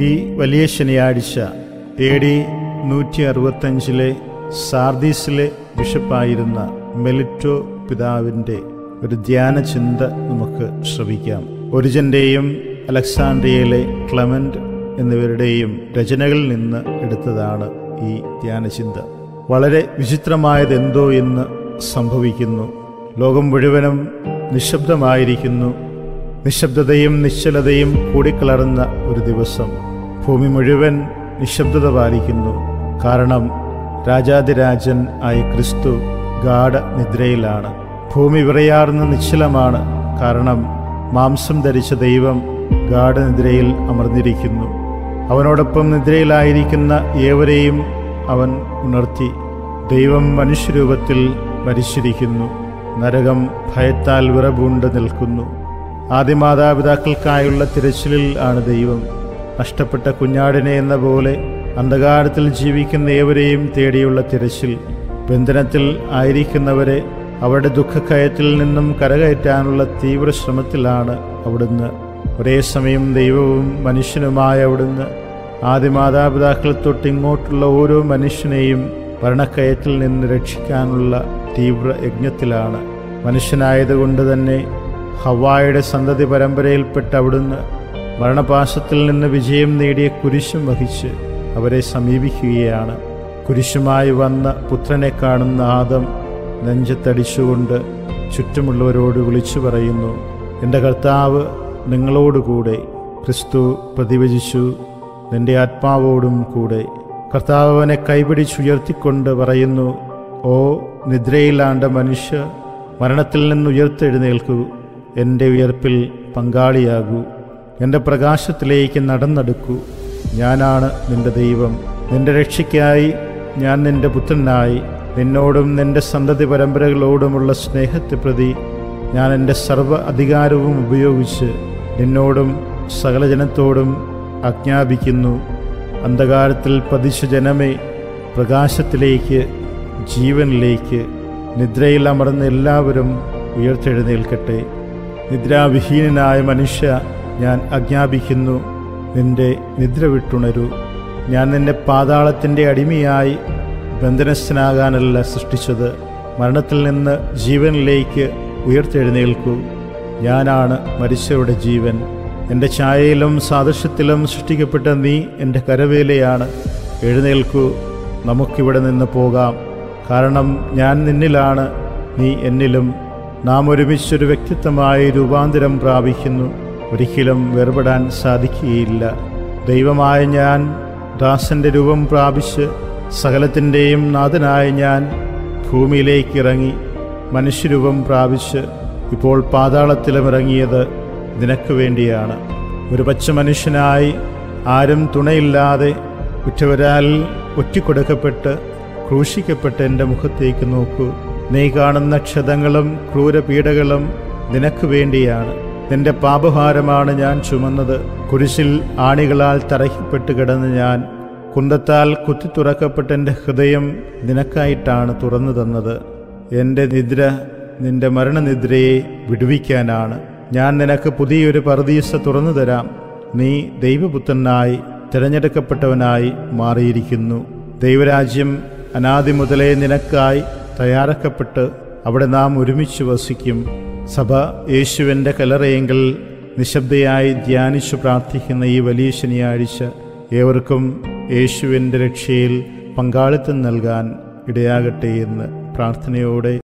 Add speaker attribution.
Speaker 1: ഈ വലിയ ശനിയാഴ്ച എ ഡി നൂറ്റി അറുപത്തഞ്ചിലെ സാർദീസിലെ ബിഷപ്പായിരുന്ന മെലിറ്റോ പിതാവിൻ്റെ ഒരു ധ്യാന ചിന്ത നമുക്ക് ശ്രവിക്കാം ഒരിജൻ്റെയും അലക്സാണ്ട്രിയയിലെ ക്ലമന്റ് എന്നിവരുടെയും രചനകളിൽ നിന്ന് എടുത്തതാണ് ഈ ധ്യാനചിന്ത വളരെ വിചിത്രമായതെന്തോ എന്ന് സംഭവിക്കുന്നു ലോകം മുഴുവനും നിശബ്ദമായിരിക്കുന്നു നിശബ്ദതയും നിശ്ചലതയും കൂടിക്കലർന്ന ഒരു ദിവസം ഭൂമി മുഴുവൻ നിശബ്ദത പാലിക്കുന്നു കാരണം രാജാതിരാജൻ ആയ ക്രിസ്തു ഗാഠ നിദ്രയിലാണ് ഭൂമി വിറയാർന്ന നിശ്ചലമാണ് കാരണം മാംസം ധരിച്ച ദൈവം ഗാഠനിദ്രയിൽ അമർന്നിരിക്കുന്നു അവനോടൊപ്പം നിദ്രയിലായിരിക്കുന്ന ഏവരെയും അവൻ ഉണർത്തി ദൈവം മനുഷ്യരൂപത്തിൽ മരിച്ചിരിക്കുന്നു നരകം ഭയത്താൽ വിറപൂണ്ട് നിൽക്കുന്നു ആദിമാതാപിതാക്കൾക്കായുള്ള തിരച്ചിലിൽ ആണ് ദൈവം നഷ്ടപ്പെട്ട കുഞ്ഞാടിനെ എന്ന പോലെ അന്ധകാരത്തിൽ ജീവിക്കുന്ന ഏവരെയും തേടിയുള്ള തിരച്ചിൽ ബന്ധനത്തിൽ ആയിരിക്കുന്നവരെ അവരുടെ ദുഃഖക്കയത്തിൽ നിന്നും കരകയറ്റാനുള്ള തീവ്ര ശ്രമത്തിലാണ് അവിടുന്ന് ഒരേ സമയം ദൈവവും മനുഷ്യനുമായ അവിടുന്ന് ആദിമാതാപിതാക്കൾ തൊട്ട് ഇങ്ങോട്ടുള്ള ഓരോ മനുഷ്യനെയും ഭരണക്കയത്തിൽ നിന്ന് രക്ഷിക്കാനുള്ള തീവ്ര യജ്ഞത്തിലാണ് മനുഷ്യനായതുകൊണ്ട് തന്നെ ഹവായുടെ സന്തതി പരമ്പരയിൽപ്പെട്ട അവിടുന്ന് മരണപാശത്തിൽ നിന്ന് വിജയം നേടിയ കുരിശും വഹിച്ച് അവരെ സമീപിക്കുകയാണ് കുരിശുമായി വന്ന പുത്രനെ കാണുന്ന ആദം നെഞ്ചത്തടിച്ചുകൊണ്ട് ചുറ്റുമുള്ളവരോട് വിളിച്ചു പറയുന്നു എൻ്റെ കർത്താവ് നിങ്ങളോടുകൂടെ ക്രിസ്തു പ്രതിവചിച്ചു നിന്റെ ആത്മാവോടും കൂടെ കർത്താവ് അവനെ കൈപിടിച്ചുയർത്തിക്കൊണ്ട് പറയുന്നു ഓ നിദ്രയിലാണ്ട മനുഷ്യ മരണത്തിൽ നിന്ന് ഉയർത്തെഴുന്നേൽക്കൂ എൻ്റെ ഉയർപ്പിൽ പങ്കാളിയാകൂ എൻ്റെ പ്രകാശത്തിലേക്ക് നടന്നെടുക്കൂ ഞാനാണ് നിന്റെ ദൈവം നിന്റെ രക്ഷയ്ക്കായി ഞാൻ നിന്റെ പുത്രനായി നിന്നോടും നിന്റെ സന്തതി പരമ്പരകളോടുമുള്ള സ്നേഹത്തെ പ്രതി ഞാൻ എൻ്റെ സർവ്വ അധികാരവും ഉപയോഗിച്ച് നിന്നോടും സകല ജനത്തോടും ആജ്ഞാപിക്കുന്നു അന്ധകാരത്തിൽ പതിച്ച ജനമേ പ്രകാശത്തിലേക്ക് ജീവനിലേക്ക് നിദ്രയിൽ അമർന്ന എല്ലാവരും ഉയർത്തെഴുന്നേൽക്കട്ടെ നിദ്രാവിഹീനനായ മനുഷ്യ ഞാൻ ആജ്ഞാപിക്കുന്നു നിന്റെ നിദ്ര വിട്ടുണരൂ ഞാൻ നിന്നെ പാതാളത്തിൻ്റെ അടിമയായി ബന്ധനസ്ഥനാകാനല്ല സൃഷ്ടിച്ചത് മരണത്തിൽ നിന്ന് ജീവനിലേക്ക് ഉയർത്തെഴുന്നേൽക്കൂ ഞാനാണ് മരിച്ചവരുടെ ജീവൻ എൻ്റെ ഛായയിലും സാദൃശ്യത്തിലും സൃഷ്ടിക്കപ്പെട്ട നീ എൻ്റെ കരവേലയാണ് എഴുന്നേൽക്കൂ നമുക്കിവിടെ നിന്ന് പോകാം കാരണം ഞാൻ നിന്നിലാണ് നീ എന്നിലും നാം ഒരുമിച്ചൊരു വ്യക്തിത്വമായി രൂപാന്തരം പ്രാപിക്കുന്നു ഒരിക്കലും വേർപെടാൻ സാധിക്കുകയില്ല ദൈവമായ ഞാൻ ദാസന്റെ രൂപം പ്രാപിച്ച് സകലത്തിൻ്റെയും നാഥനായ ഞാൻ ഭൂമിയിലേക്ക് ഇറങ്ങി മനുഷ്യരൂപം പ്രാപിച്ച് ഇപ്പോൾ പാതാളത്തിലുമിറങ്ങിയത് നിനക്ക് വേണ്ടിയാണ് ഒരു പച്ച മനുഷ്യനായി ആരും തുണയില്ലാതെ ഉറ്റവരാൽ ഒറ്റിക്കൊടുക്കപ്പെട്ട് ക്രൂശിക്കപ്പെട്ട് എൻ്റെ മുഖത്തേക്ക് നോക്കൂ നീ കാണുന്ന ക്ഷതങ്ങളും ക്രൂരപീഡകളും നിനക്ക് വേണ്ടിയാണ് നിന്റെ പാപഭാരമാണ് ഞാൻ ചുമന്നത് കുരിശിൽ ആണികളാൽ തറയ്ക്കപ്പെട്ട് കിടന്ന് ഞാൻ കുന്തത്താൽ കുത്തി തുറക്കപ്പെട്ട എൻ്റെ ഹൃദയം നിനക്കായിട്ടാണ് തുറന്നു തന്നത് എൻ്റെ നിദ്ര നിന്റെ മരണനിദ്രയെ വിടുവിക്കാനാണ് ഞാൻ നിനക്ക് പുതിയൊരു പർദീസ തുറന്നു തരാം നീ ദൈവപുത്രനായി തിരഞ്ഞെടുക്കപ്പെട്ടവനായി മാറിയിരിക്കുന്നു ദൈവരാജ്യം അനാദി മുതലേ നിനക്കായി തയ്യാറാക്കപ്പെട്ട് അവിടെ നാം ഒരുമിച്ച് വസിക്കും സഭ യേശുവിൻ്റെ കലറയെങ്കിൽ നിശബ്ദയായി ധ്യാനിച്ചു പ്രാർത്ഥിക്കുന്ന ഈ വലിയ ശനിയാഴ്ച ഏവർക്കും യേശുവിൻ്റെ രക്ഷയിൽ പങ്കാളിത്തം നൽകാൻ ഇടയാകട്ടെ എന്ന് പ്രാർത്ഥനയോടെ